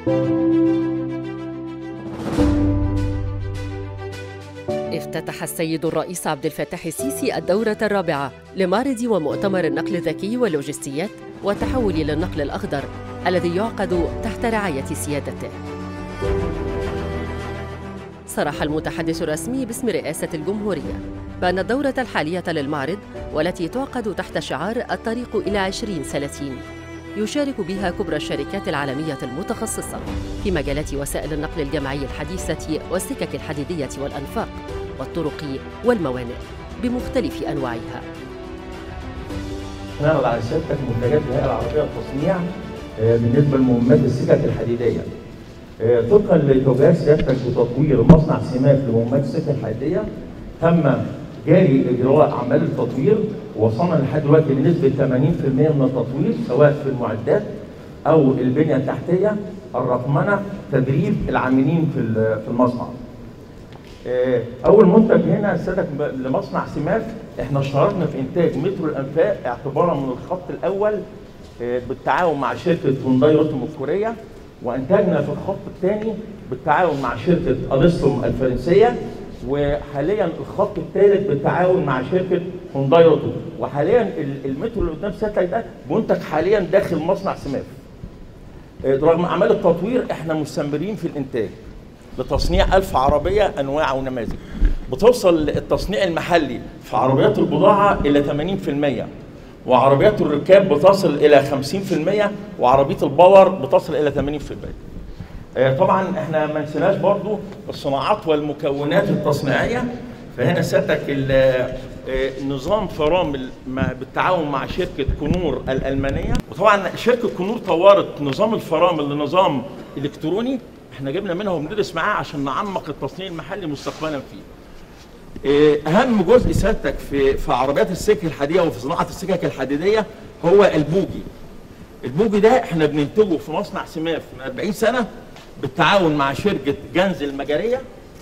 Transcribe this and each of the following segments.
افتتح السيد الرئيس عبد الفتاح السيسي الدورة الرابعة لمعرض ومؤتمر النقل الذكي واللوجستيات والتحول للنقل الأخضر الذي يعقد تحت رعاية سيادته. صرح المتحدث الرسمي باسم رئاسة الجمهورية بأن الدورة الحالية للمعرض والتي تعقد تحت شعار الطريق إلى 2030 يشارك بها كبرى الشركات العالمية المتخصصة في مجالات وسائل النقل الجماعي الحديثة والسكك الحديدية والأنفاق والطرق والموانئ بمختلف أنواعها نعرض على سيادتك منتجات الهيئه العربيه للتصنيع آه، بالنسبه لمهمات السكك الحديديه. آه، طبقا لتوجيهات سيادتك بتطوير مصنع سماك لمهمات السكك الحديديه تم جاري اجراء اعمال التطوير وصلنا لحد دلوقتي لنسبه 80% من التطوير سواء في المعدات او البنيه التحتيه الرقمنه تدريب العاملين في ال- في المصنع. آه، اول منتج هنا سيادتك ب- لمصنع سماف احنا اشتركنا في انتاج مترو الانفاق اعتبارا من الخط الاول آه، بالتعاون مع شركه هونداي اوتوم الكوريه وانتجنا في الخط الثاني بالتعاون مع شركه الستروم الفرنسيه وحاليا الخط الثالث بالتعاون مع شركه هونداي اوتوم وحاليا ال- المترو اللي قدام سيادتك ده منتج حاليا داخل مصنع سماف آه، رغم اعمال التطوير احنا مستمرين في الانتاج لتصنيع ألف عربية أنواع ونماذج بتوصل التصنيع المحلي في عربيات البضاعة إلى 80% وعربيات الركاب بتصل إلى 50% وعربية الباور بتصل إلى 80% آه، طبعا احنا ما نسيناش برضو الصناعات والمكونات التصنيعيه فهنا سيادتك ال- آه، نظام فرامل مع- بالتعاون مع شركه كنور الالمانيه وطبعا شركه كنور طورت نظام الفرامل لنظام الكتروني احنا جبنا منها وبندرس معاه عشان نعمق التصنيع المحلي مستقبلا فيه. آه، اهم جزء سيادتك في في عربيات السكك الحديديه وفي صناعه السكك الحديديه هو البوجي. البوجي ده احنا بننتجه في مصنع سماف من 40 سنه بالتعاون مع شركه جنز المجريه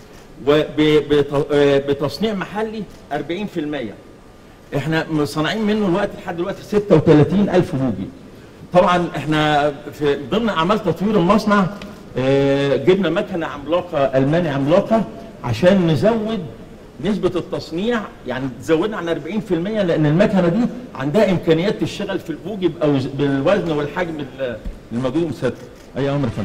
وبتصنيع محلي 40% احنا مصنعين منه الوقت لحد دلوقتي 36 الف بوجي طبعا احنا في ضمن اعمال تطوير المصنع آه، جبنا مكنه عملاقه الماني عملاقه عشان نزود نسبة التصنيع يعني تزودنا عن 40% لأن المكنة دي عندها إمكانيات تشتغل في البوجي بأوز- بالوزن والحجم ال- الموجود مسدد. أي أمر يا فندم.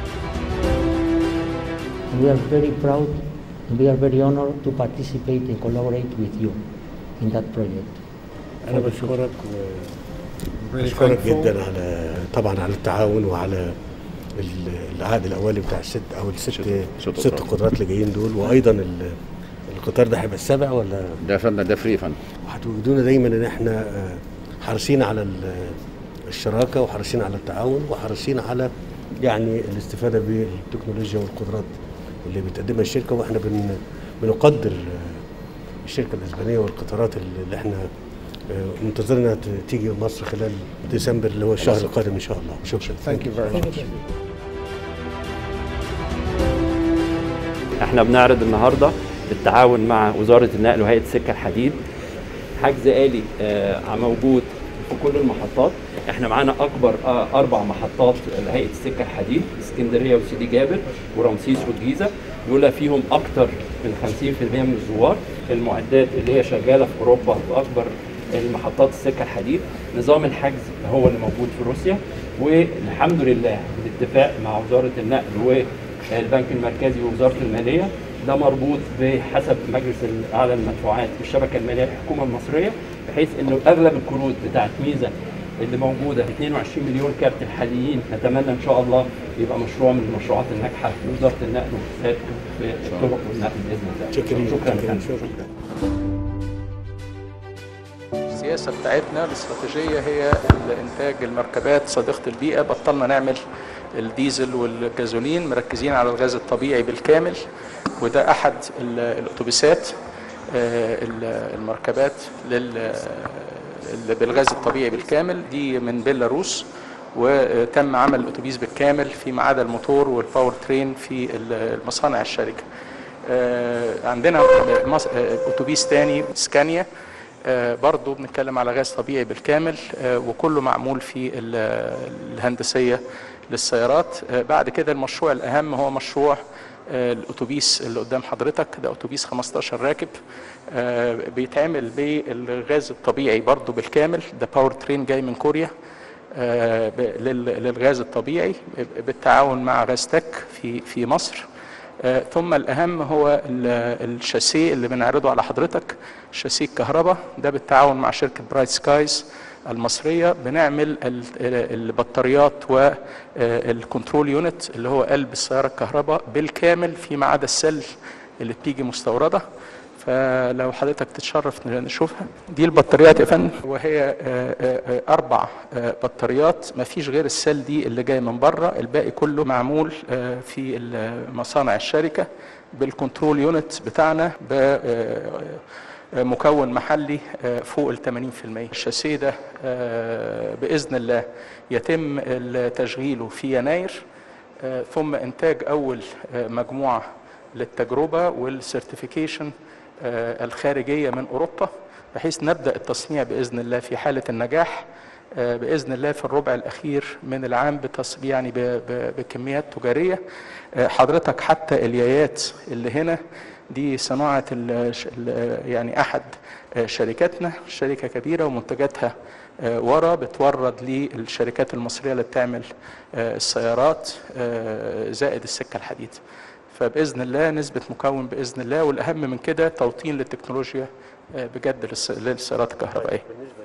We are very proud and we are very honored to participate and collaborate with you in that project. انا بشكرك وبشكرك جدا على طبعا على التعاون وعلى ال- العقد الاولي بتاع الست او الست ست ست قطارات. قطارات اللي جايين دول وايضا ال- القطار ده هيبقى السابع ولا ده يا فندم ده فري يا فندم وهتوجدونا دايما ان احنا آه، حريصين على ال- الشراكه وحريصين على التعاون وحريصين على يعني الاستفاده بالتكنولوجيا والقدرات اللي بتقدمها الشركه واحنا بن بنقدر آه، الشركه الاسبانيه والقطارات اللي احنا آه، منتظرنا ت- تيجي مصر خلال ديسمبر اللي هو الشهر القادم ان شاء الله شكرا ثانك يو فيري ماتش احنا بنعرض النهارده بالتعاون مع وزاره النقل وهيئه سكه الحديد حجز آلي آه، موجود في كل المحطات احنا معانا اكبر آه، اربع محطات لهيئه السكه الحديد اسكندريه وسيدي جابر ورمسيس والجيزه دول فيهم اكتر من 50% من الزوار المعدات اللي هي شغاله في اوروبا في اكبر المحطات السكه الحديد نظام الحجز هو اللي موجود في روسيا والحمد لله بالاتفاق مع وزاره النقل والبنك المركزي ووزاره الماليه ده مربوط بحسب مجلس الاعلى للمدفوعات والشبكه الماليه للحكومه المصريه بحيث انه اغلب الكروت بتاعت ميزه اللي موجوده 22 مليون كارت الحاليين نتمنى ان شاء الله يبقى مشروع من المشروعات الناجحه لوزاره النقل والسات في الطرق والنقل باذن الله شكرا شكرا شكرا فندم. شكرا السياسة بتاعتنا الاستراتيجية هي إنتاج المركبات صديقة البيئة بطلنا نعمل الديزل والجازولين مركزين على الغاز الطبيعي بالكامل وده أحد ال- الأتوبيسات آه، ال- المركبات لل اللي بالغاز الطبيعي بالكامل دي من بيلاروس وتم عمل الأتوبيس بالكامل فيما عدا الموتور والباور ترين في المصانع الشركة آه، عندنا مص- آه، أتوبيس تاني سكانيا آه، برضو بنتكلم على غاز طبيعي بالكامل آه، وكله معمول في ال- الهندسية للسيارات آه، بعد كده المشروع الأهم هو مشروع آه، الأتوبيس اللي قدام حضرتك ده أتوبيس 15 راكب آه، بيتعمل بالغاز الطبيعي برضو بالكامل ده باور ترين جاي من كوريا آه، ب- لل- للغاز الطبيعي بالتعاون مع غازتك في في مصر آه، ثم الأهم هو ال- الشاسيه اللي بنعرضه على حضرتك شاسيه الكهرباء ده بالتعاون مع شركة برايت سكايز المصرية بنعمل ال- البطاريات والكنترول يونت اللي هو قلب السيارة الكهرباء بالكامل فيما عدا السل اللي بتيجي مستوردة فلو حضرتك تتشرف نشوفها دي البطاريات يا فندم وهي آه، آه، آه، اربع آه، بطاريات ما فيش غير السيل دي اللي جاي من بره الباقي كله معمول آه، في ال- مصانع الشركه بالكنترول يونت بتاعنا ب آه، آه، مكون محلي آه، فوق ال 80% الشاسيه ده آه، باذن الله يتم تشغيله في يناير آه، ثم انتاج اول آه، مجموعه للتجربه والسيرتيفيكيشن آه، الخارجيه من اوروبا بحيث نبدا التصنيع باذن الله في حاله النجاح آه، باذن الله في الربع الاخير من العام بتص... يعني ب... ب... بكميات تجاريه آه، حضرتك حتى اليايات اللي هنا دي صناعه ال... ش- ال... يعني احد آه، شركاتنا شركه كبيره ومنتجاتها آه، ورا بتورد للشركات المصريه اللي بتعمل آه، السيارات آه، زائد السكه الحديد فباذن الله نسبه مكون باذن الله والاهم من كده توطين للتكنولوجيا آه، بجد للس- للسيارات الكهربائيه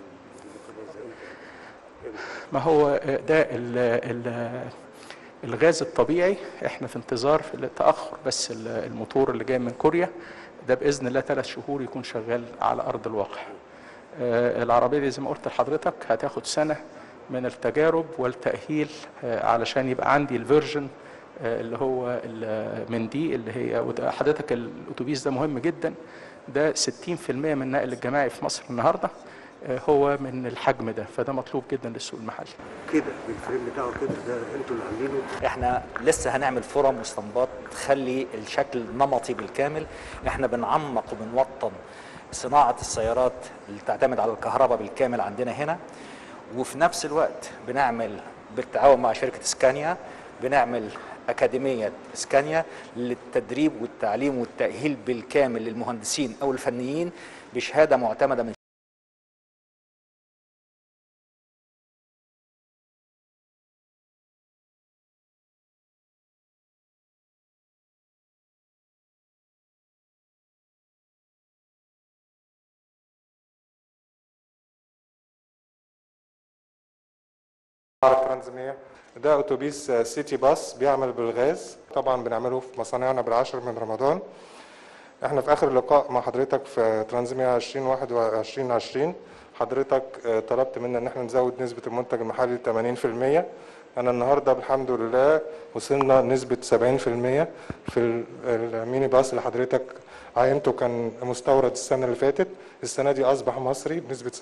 ما هو آه، ده ال ال الغاز الطبيعي احنا في انتظار في التاخر بس ال- الموتور اللي جاي من كوريا ده باذن الله ثلاث شهور يكون شغال على ارض الواقع آه، العربيه دي زي ما قلت لحضرتك هتاخد سنه من التجارب والتاهيل آه، علشان يبقى عندي الفيرجن آه، اللي هو ال- من دي اللي هي وده حضرتك الاتوبيس ده مهم جدا ده 60% من النقل الجماعي في مصر النهارده آه، هو من الحجم ده فده مطلوب جدا للسوق المحلي كده بالفريم بتاعه كده ده انتوا اللي عاملينه احنا لسه هنعمل فرم واستنباط تخلي الشكل نمطي بالكامل احنا بنعمق وبنوطن صناعة السيارات اللي تعتمد على الكهرباء بالكامل عندنا هنا وفي نفس الوقت بنعمل بالتعاون مع شركة اسكانيا بنعمل أكاديمية اسكانيا للتدريب والتعليم والتأهيل بالكامل للمهندسين أو الفنيين بشهادة معتمدة من معرض ترانزمية ده اتوبيس آه، سيتي باص بيعمل بالغاز طبعا بنعمله في مصانعنا بالعاشر من رمضان احنا في اخر لقاء مع حضرتك في ترانزمية 2021 20 حضرتك آه، طلبت منا ان احنا نزود نسبة المنتج المحلي ل 80% انا النهارده الحمد لله وصلنا نسبة 70% في ال- الميني باص اللي حضرتك عينته كان مستورد السنة اللي فاتت السنة دي اصبح مصري بنسبة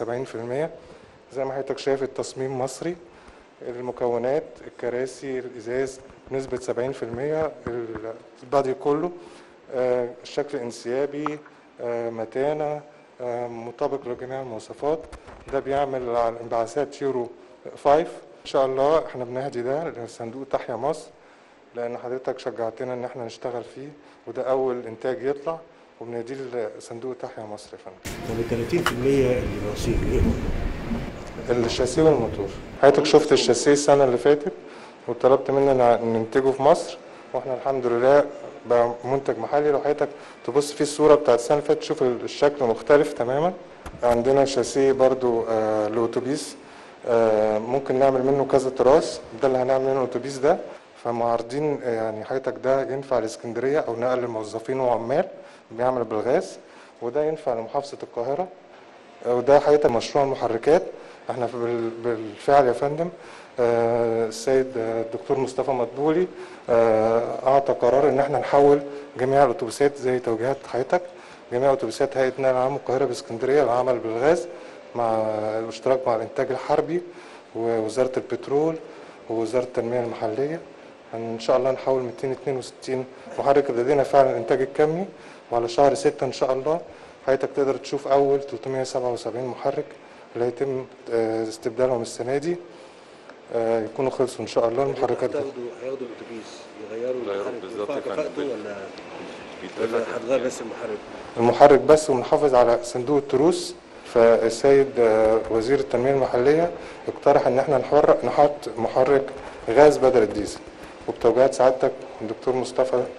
70% زي ما حضرتك شايف التصميم مصري المكونات الكراسي الازاز بنسبه 70% البادي كله آه، الشكل انسيابي آه، متانه آه، مطابق لجميع المواصفات ده بيعمل على انبعاثات يورو 5 ان شاء الله احنا بنهدي ده لصندوق تحيا مصر لان حضرتك شجعتنا ان احنا نشتغل فيه وده اول انتاج يطلع وبنديه لصندوق تحيا مصر يا فندم طب ال 30% اللي ناقصين ايه هم؟ الشاسيه والموتور حضرتك شفت الشاسيه السنه اللي فاتت وطلبت مننا ننتجه في مصر واحنا الحمد لله بقى منتج محلي لو حضرتك تبص في الصوره بتاعت السنه اللي فاتت تشوف الشكل مختلف تماما عندنا شاسيه برضو آه لأتوبيس آه ممكن نعمل منه كذا تراس ده اللي هنعمل منه الأتوبيس ده فمعارضين آه، يعني حضرتك ده ينفع لاسكندريه او نقل موظفين وعمال بيعمل بالغاز وده ينفع لمحافظه القاهره وده حقيقة مشروع المحركات احنا في بال- بالفعل يا فندم آه، السيد آه، الدكتور مصطفى مدبولي آه، اعطى قرار ان احنا نحول جميع الاتوبيسات زي توجيهات حضرتك جميع اتوبيسات هيئه نقل العام القاهره باسكندريه للعمل بالغاز مع الاشتراك مع الانتاج الحربي ووزاره البترول ووزاره التنميه المحليه ان شاء الله نحول 262 محرك لدينا فعلا الانتاج الكمي وعلى شهر 6 ان شاء الله حضرتك تقدر تشوف اول 377 محرك اللي هيتم آه، استبدالهم السنه دي آه، يكونوا خلصوا ان شاء الله المحركات دي. هياخدوا الاتوبيس يغيروا يغيروا بالظبط يا فندم. كفاءته ولا ولا هتغير بس المحرك المحرك بس ونحافظ على صندوق التروس فالسيد آه، وزير التنميه المحليه اقترح ان احنا نحرك نحط محرك غاز بدل الديزل وبتوجيهات سعادتك الدكتور مصطفى آه،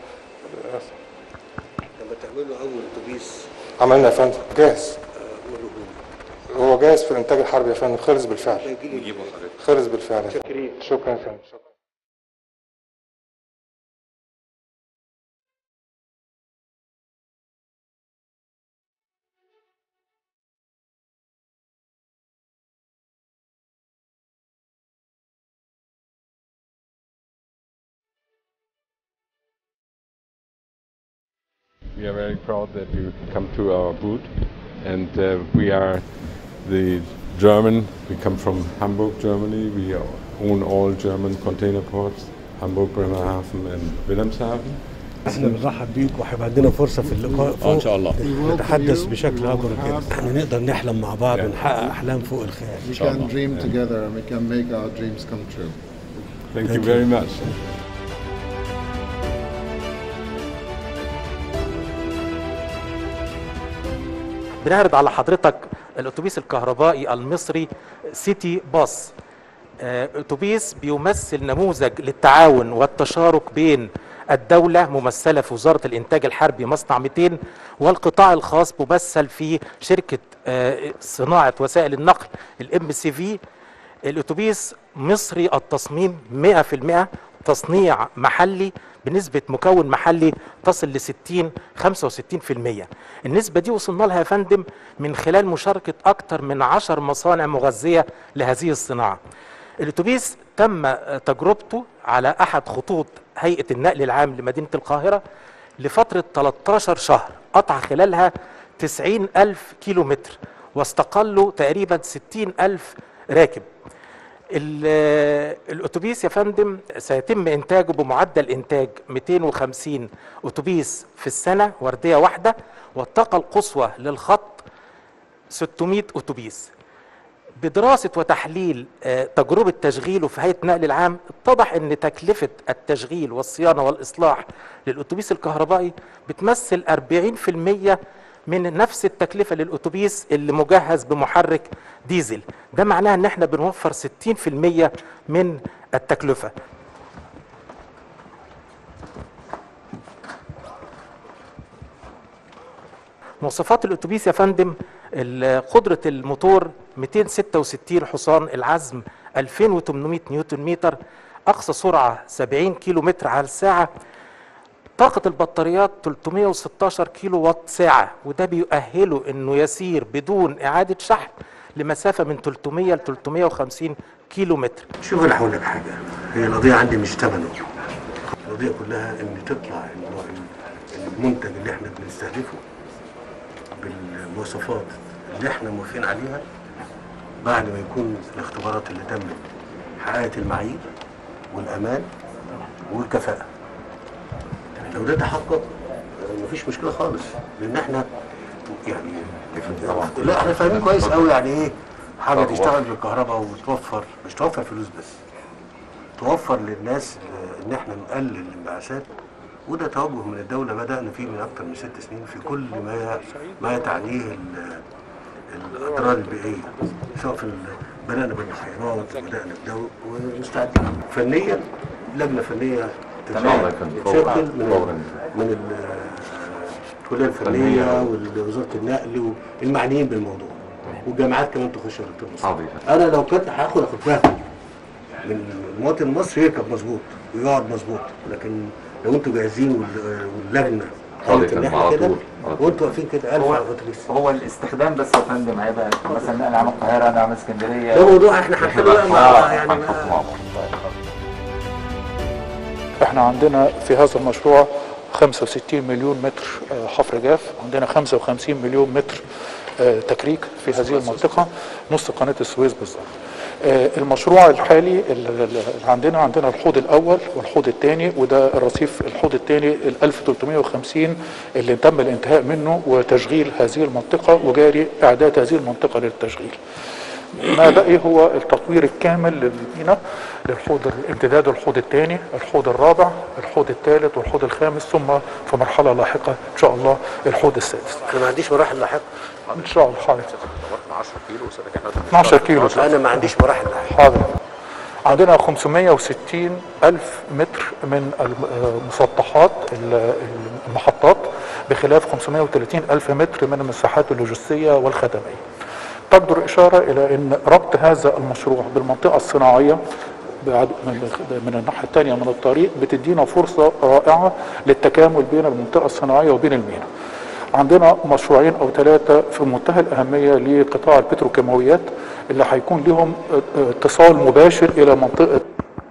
لما تعملوا اول اتوبيس عملنا يا فندم جاهز آه، قولوا هو. هو جاهز في الانتاج الحربي يا فندم خلص بالفعل هيجي لي نجيبه حضرتك خلص بالفعل يا فندم. شكرا يا فندم شكرا We are very proud that you come to our booth, and uh, we are the German. We come from Hamburg, Germany. We own all German container ports: Hamburg, Bremerhaven, and Wilhelmshaven. احنا بنرحب بيك وهيبقى عندنا فرصه في اللقاء فوق ان شاء الله نتحدث بشكل اكبر كده يعني نقدر نحلم مع بعض ونحقق احلام فوق الخيال We شاء can الله. dream together and we can make our dreams come true. Thank you very much. بنعرض على حضرتك الاتوبيس الكهربائي المصري سيتي باص آه، اتوبيس بيمثل نموذج للتعاون والتشارك بين الدولة ممثلة في وزارة الإنتاج الحربي مصنع 200 والقطاع الخاص ممثل في شركة آه، صناعة وسائل النقل الام سي في الاتوبيس مصري التصميم 100% تصنيع محلي بنسبة مكون محلي تصل ل 60 65% النسبة دي وصلنا لها يا فندم من خلال مشاركة أكثر من 10 مصانع مغذية لهذه الصناعة الاتوبيس تم آه، تجربته على أحد خطوط هيئة النقل العام لمدينة القاهرة لفترة 13 شهر قطع خلالها 90 ألف كيلو متر واستقلوا تقريبا 60 ألف راكب ال- الاتوبيس يا فندم سيتم انتاجه بمعدل انتاج 250 اتوبيس في السنه ورديه واحده والطاقه القصوى للخط 600 اتوبيس بدراسة وتحليل آه، تجربة تشغيله في هيئة النقل العام اتضح ان تكلفة التشغيل والصيانة والإصلاح للأتوبيس الكهربائي بتمثل 40% من نفس التكلفة للأتوبيس اللي مجهز بمحرك ديزل ده معناه ان احنا بنوفر 60% من التكلفة مواصفات الاتوبيس يا فندم ال- قدرة الموتور 266 حصان العزم 2800 نيوتن متر أقصى سرعة 70 كيلو متر على الساعة طاقة البطاريات 316 كيلو وات ساعة وده بيؤهله انه يسير بدون اعادة شحن لمسافة من 300 ل 350 كيلو متر شوف انا هقول لك حاجه هي القضيه عندي مش ثمنه القضيه كلها ان تطلع النوع- المنتج اللي احنا بنستهدفه بالمواصفات اللي احنا موافقين عليها بعد ما يكون الاختبارات اللي تمت حققت المعايير والامان والكفاءه لو ده تحقق آه، مفيش مشكله خالص لان احنا يعني لا احنا فاهمين كويس قوي يعني ايه حاجه تشتغل بالكهرباء وتوفر مش توفر فلوس بس توفر للناس آه، ان احنا نقلل الانبعاثات وده توجه من الدوله بدانا فيه من اكثر من ست سنين في كل ما ما تعنيه ال- الاضرار البيئيه سواء في ال- بدانا بالبحيرات وبدانا بده ومستعدين فنيا لجنه فنيه تمام يا فندم. تتشكل من فوراً. ال- من ال- الكليه الفنيه ووزاره النقل والمعنيين بالموضوع والجامعات كمان تخش يا دكتور مصطفى حاضر. انا لو كنت هاخد اخد بالي من المواطن المصري يركب مظبوط ويقعد مظبوط لكن لو انتوا جاهزين وال- واللجنه حاضر قالت يا ان فندم، احنا على كده طول، على طول. وانتوا واقفين كده 1000 هو على الاتوبيس هو الاستخدام بس يا فندم هيبقى مثلا نقل عام القاهره نقل عام اسكندريه ده موضوع احنا هنحله بقى مع يعني هنحطه مع بعض. احنا عندنا في هذا المشروع 65 مليون متر آه، حفر جاف عندنا 55 مليون متر آه، تكريك في هذه المنطقة نص قناة السويس بالظبط آه، المشروع الحالي اللي عندنا عندنا الحوض الاول والحوض الثاني وده الرصيف الحوض الثاني ال 1350 اللي تم الانتهاء منه وتشغيل هذه المنطقه وجاري اعداد هذه المنطقه للتشغيل. ما بقي هو التطوير الكامل للمينا للحوض امتداد الحوض الثاني الحوض الرابع الحوض الثالث والحوض الخامس ثم في مرحله لاحقه ان شاء الله الحوض السادس انا ما عنديش مراحل لاحقه ان شاء الله حاضر 10 كيلو 12 كيلو انا ما عنديش مراحل لاحقه حاضر عندنا 560 ألف متر من المسطحات ال- المحطات بخلاف 530 ألف متر من المساحات اللوجستية والخدمية تقدر إشارة إلى أن ربط هذا المشروع بالمنطقة الصناعية بعد- من من الناحية الثانية من الطريق بتدينا فرصة رائعة للتكامل بين المنطقة الصناعية وبين المينا عندنا مشروعين او ثلاثه في منتهى الاهميه لقطاع البتروكيماويات اللي هيكون لهم اتصال مباشر الى منطقه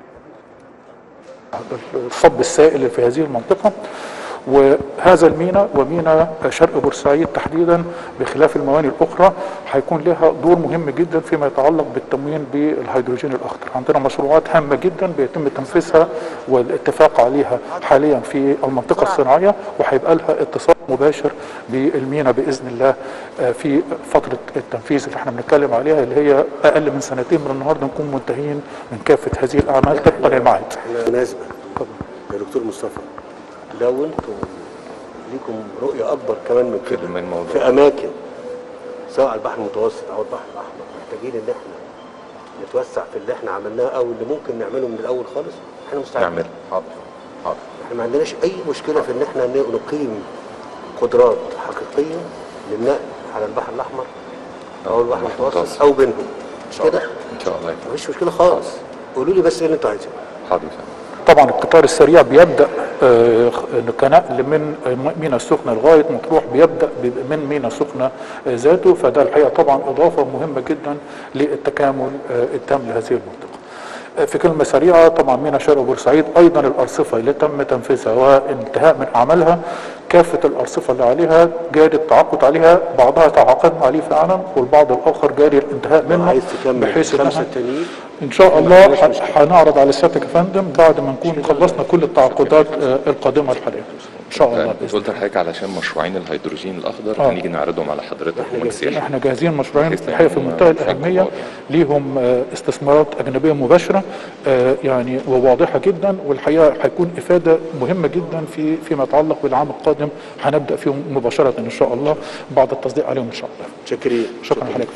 الصب السائل اللي في هذه المنطقه وهذا المينا ومينا شرق بورسعيد تحديدا بخلاف المواني الاخرى هيكون لها دور مهم جدا فيما يتعلق بالتموين بالهيدروجين الاخضر عندنا مشروعات هامه جدا بيتم تنفيذها والاتفاق عليها حاليا في المنطقه الصناعيه وهيبقى لها اتصال مباشر بالمينا باذن الله آه، في فتره التنفيذ اللي احنا بنتكلم عليها اللي هي اقل من سنتين من النهارده نكون منتهين من كافه هذه الاعمال طبقا للميعاد مناسبة يا دكتور مصطفى لو انتم ليكم رؤية أكبر كمان من كده من موضوع في أماكن سواء على البحر المتوسط أو البحر الأحمر محتاجين إن إحنا نتوسع في اللي إحنا عملناه أو اللي ممكن نعمله من الأول خالص إحنا مستعدين نعمل حاضر حاضر إحنا ما عندناش أي مشكلة في إن إحنا ن- نقيم قدرات حقيقية للنقل على البحر الأحمر أو البحر المتوسط أو بينهم مش كده؟ ان شاء الله مفيش مشكلة خالص قولوا لي بس إيه اللي أنتوا عايزينه حاضر طبعا القطار السريع بيبدا آه، كنقل من مينا السخنه لغايه مطروح بيبدا ب- من مينا السخنه آه، ذاته فده الحقيقه طبعا اضافه مهمه جدا للتكامل آه، التام لهذه المنطقه. آه، في كلمه سريعه طبعا مينا شرق بورسعيد ايضا الارصفه اللي تم تنفيذها وانتهاء من اعمالها كافه الارصفه اللي عليها جاري التعاقد عليها بعضها تعاقدنا عليه فعلا والبعض الاخر جاري الانتهاء منه عايز تكمل بحيث الخمسة انها التانيين ان شاء الله ح- هنعرض على سيادتك يا فندم بعد ما نكون خلصنا كل التعاقدات آه، القادمه الحاليه ان شاء الله كنت قلت لحضرتك علشان مشروعين الهيدروجين الاخضر آه. هنيجي نعرضهم على حضرتك ونسير احنا جاهزين مشروعين بحيث الحقيقه في إنهم منتهى فكوا الاهميه بعض ليهم آه، استثمارات اجنبيه مباشره آه، يعني وواضحه جدا والحقيقه هيكون افاده مهمه جدا في فيما يتعلق بالعام القادم هنبدا فيهم مباشره ان شاء الله بعد التصديق عليهم ان شاء الله شكرا شكرا لحضرتك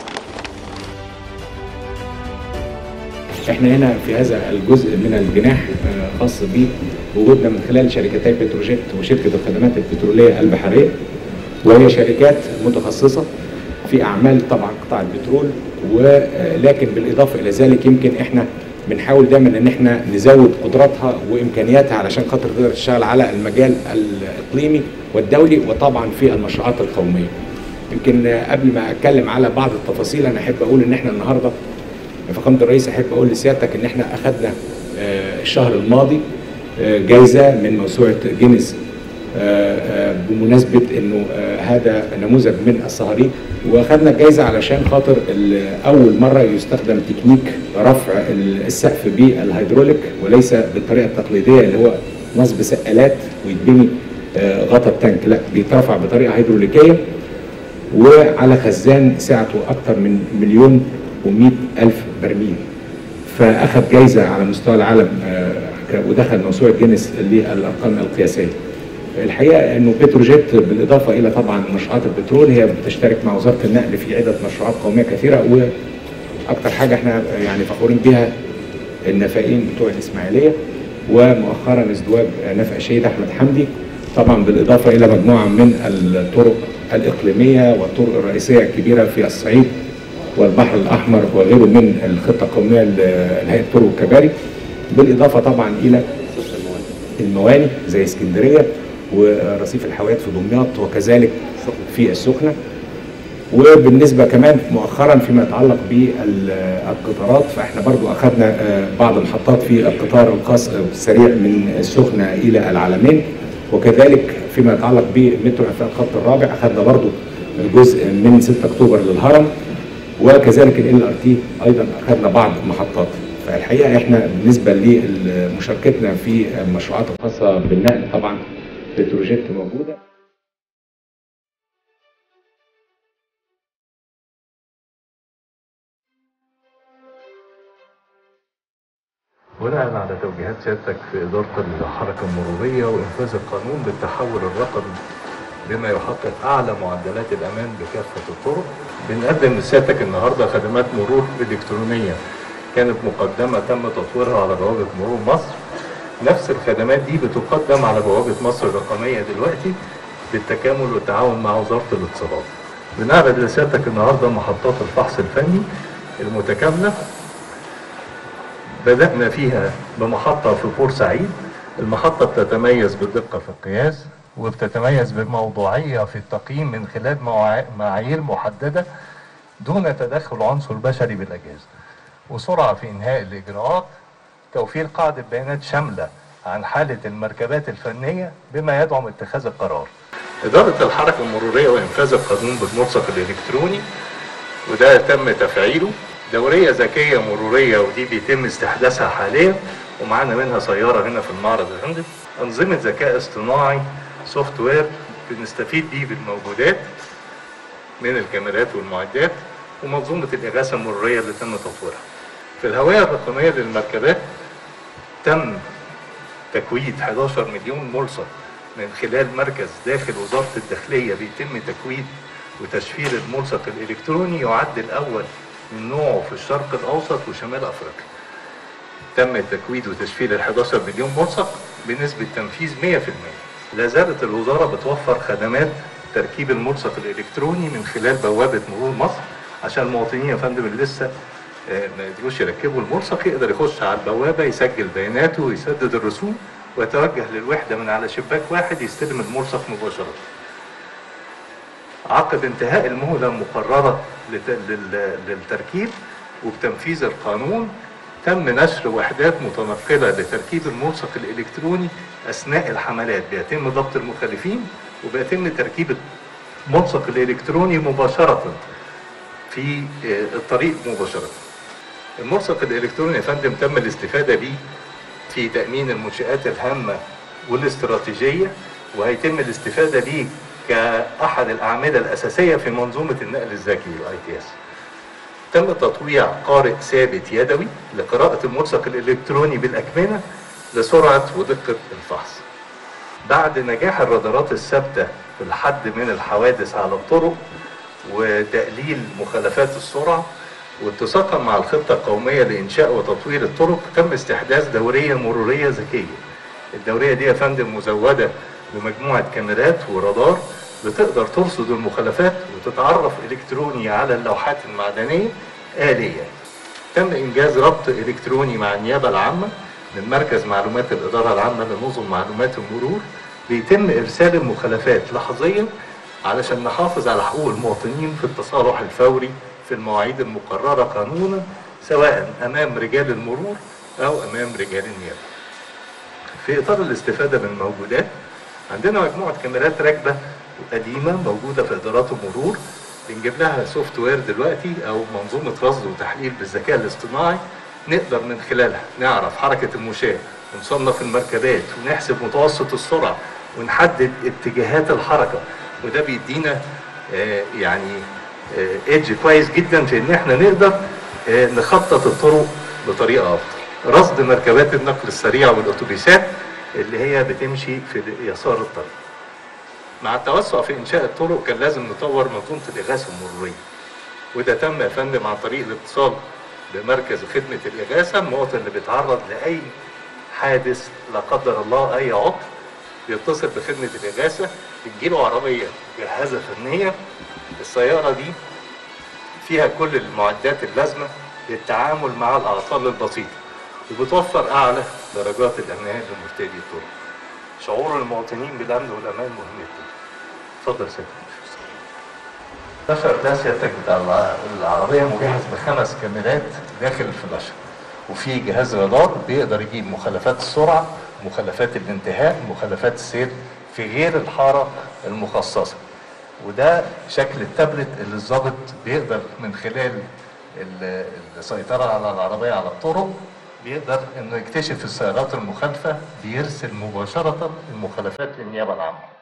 احنا هنا في هذا الجزء من الجناح آه، خاص بوجودنا من خلال شركتي بتروجيت وشركه الخدمات البتروليه البحريه وهي شركات متخصصه في اعمال طبعا قطاع البترول ولكن بالاضافه الى ذلك يمكن احنا بنحاول دايما ان احنا نزود قدراتها وامكانياتها علشان خاطر تقدر تشتغل على المجال الاقليمي والدولي وطبعا في المشروعات القوميه. يمكن آه، قبل ما اتكلم على بعض التفاصيل انا احب اقول ان احنا النهارده فخامه الرئيس احب اقول لسيادتك ان احنا اخذنا آه، الشهر الماضي آه، جايزه من موسوعه جينيس آه، آه، بمناسبه انه آه، هذا نموذج من الصهاريج واخذنا الجايزه علشان خاطر ال- اول مره يستخدم تكنيك رفع ال- السقف بالهيدروليك وليس بالطريقه التقليديه اللي هو نصب سقالات ويتبني آه، غطا التانك لا بيترفع بطريقه هيدروليكيه وعلى خزان سعته أكثر من مليون و100 ألف برميل فأخذ جايزة على مستوى العالم آه، ك- ودخل موسوعة جينيس للأرقام القياسية الحقيقة أنه بتروجيت بالإضافة إلى طبعا مشروعات البترول هي بتشترك مع وزارة النقل في عدة مشروعات قومية كثيرة وأكثر حاجة احنا يعني فخورين بها النفقين بتوع الإسماعيلية ومؤخرا ازدواج نفق شهيد أحمد حمدي طبعا بالإضافة إلى مجموعة من الطرق الإقليمية والطرق الرئيسية الكبيرة في الصعيد والبحر الأحمر وغيره من الخطة القومية ل- لهيئة الطرق والكباري بالإضافة طبعا إلى المواني زي اسكندرية ورصيف الحاويات في دمياط وكذلك في السخنة وبالنسبة كمان مؤخرا فيما يتعلق بالقطارات فاحنا برضو اخذنا آه، بعض المحطات في القطار الخاص آه، السريع من السخنة الى العلمين وكذلك فيما يتعلق بمترو انفاق الخط الرابع اخذنا برضو جزء من 6 اكتوبر للهرم وكذلك ال ار تي ايضا اخذنا بعض المحطات فالحقيقه احنا بالنسبه لمشاركتنا في المشروعات الخاصه بالنقل طبعا بتروجيت موجوده بناء على توجيهات سيادتك في إدارة الحركة المرورية وإنفاذ القانون بالتحول الرقمي بما يحقق أعلى معدلات الأمان بكافة الطرق بنقدم لسيادتك النهاردة خدمات مرور إلكترونية كانت مقدمة تم تطويرها على بوابة مرور مصر نفس الخدمات دي بتقدم على بوابة مصر الرقمية دلوقتي بالتكامل والتعاون مع وزارة الاتصالات بنعرض لسيادتك النهاردة محطات الفحص الفني المتكاملة بدأنا فيها بمحطة في بورسعيد المحطة بتتميز بالدقة في القياس وبتتميز بالموضوعية في التقييم من خلال مواع- معايير محددة دون تدخل عنصر بشري بالأجهزة وسرعة في إنهاء الإجراءات توفير قاعدة بيانات شاملة عن حالة المركبات الفنية بما يدعم اتخاذ القرار إدارة الحركة المرورية وإنفاذ القانون بالملصق الإلكتروني وده تم تفعيله دورية ذكية مرورية ودي بيتم استحداثها حاليا ومعانا منها سيارة هنا في المعرض يا فندم أنظمة ذكاء اصطناعي سوفت وير بنستفيد بيه بالموجودات من الكاميرات والمعدات ومنظومة الإغاثة المرورية اللي تم تطويرها. في الهوية الرقمية للمركبات تم تكويد 11 مليون ملصق من خلال مركز داخل وزارة الداخلية بيتم تكويد وتشفير الملصق الإلكتروني يعد الأول من نوعه في الشرق الأوسط وشمال أفريقيا. تم تكويد وتشفير ال 11 مليون ملصق بنسبة تنفيذ 100%. لا زالت الوزارة بتوفر خدمات تركيب الملصق الإلكتروني من خلال بوابة مرور مصر عشان المواطنين يا فندم اللي لسه آه، ما يقدروش يركبوا الملصق يقدر يخش على البوابة يسجل بياناته ويسدد الرسوم ويتوجه للوحدة من على شباك واحد يستلم الملصق مباشرة. عقب انتهاء المهلة المقررة لت- لل- للتركيب وبتنفيذ القانون تم نشر وحدات متنقلة لتركيب الملصق الإلكتروني أثناء الحملات بيتم ضبط المخالفين وبيتم تركيب الملصق الإلكتروني مباشرة في آه، الطريق مباشرة الملصق الإلكتروني يا فندم تم الاستفادة به في تأمين المنشآت الهامة والاستراتيجية وهيتم الاستفادة به كأحد الأعمدة الأساسية في منظومة النقل الذكي الاي تي اس. تم تطويع قارئ ثابت يدوي لقراءة الملصق الإلكتروني بالأكمنة لسرعة ودقة الفحص. بعد نجاح الرادارات الثابتة في الحد من الحوادث على الطرق وتقليل مخالفات السرعة واتساقا مع الخطة القومية لإنشاء وتطوير الطرق تم استحداث دورية مرورية ذكية. الدورية دي يا فندم مزودة بمجموعة كاميرات ورادار بتقدر ترصد المخالفات وتتعرف إلكتروني على اللوحات المعدنية آلية. تم إنجاز ربط إلكتروني مع النيابة العامة من مركز معلومات الإدارة العامة لنظم معلومات المرور بيتم إرسال المخالفات لحظيا علشان نحافظ على حقوق المواطنين في التصالح الفوري في المواعيد المقررة قانونا سواء أمام رجال المرور أو أمام رجال النيابة. في إطار الاستفادة من الموجودات عندنا مجموعة كاميرات راكبة قديمة موجودة في إدارات المرور بنجيب لها سوفت وير دلوقتي أو منظومة رصد وتحليل بالذكاء الاصطناعي نقدر من خلالها نعرف حركة المشاة ونصنف المركبات ونحسب متوسط السرعة ونحدد اتجاهات الحركة وده بيدينا آه، يعني ايدج كويس جدا في ان احنا نقدر آه، نخطط الطرق بطريقه افضل. رصد مركبات النقل السريع والاتوبيسات اللي هي بتمشي في يسار الطريق. مع التوسع في انشاء الطرق كان لازم نطور منظومه الاغاثه المروريه. وده تم يا فندم عن طريق الاتصال بمركز خدمه الاغاثه المواطن اللي بيتعرض لاي حادث لا قدر الله اي عطل بيتصل بخدمه الاغاثه بتجيله عربيه جهازه فنيه السياره دي فيها كل المعدات اللازمه للتعامل مع الاعطال البسيطه وبتوفر اعلى درجات الامان لمرتدي الطرق. شعور المواطنين بالامن والامان مهم جدا. اتفضل سيادتك. الفلاشر ده سيادتك بتاع الع- العربيه مجهز بخمس كاميرات داخل الفلاشر وفي جهاز رادار بيقدر يجيب مخالفات السرعه مخالفات الانتهاء مخالفات السير في غير الحاره المخصصه وده شكل التابلت اللي الضابط بيقدر من خلال ال- السيطرة على العربية على الطرق بيقدر انه يكتشف السيارات المخالفة بيرسل مباشرة المخالفات للنيابة العامة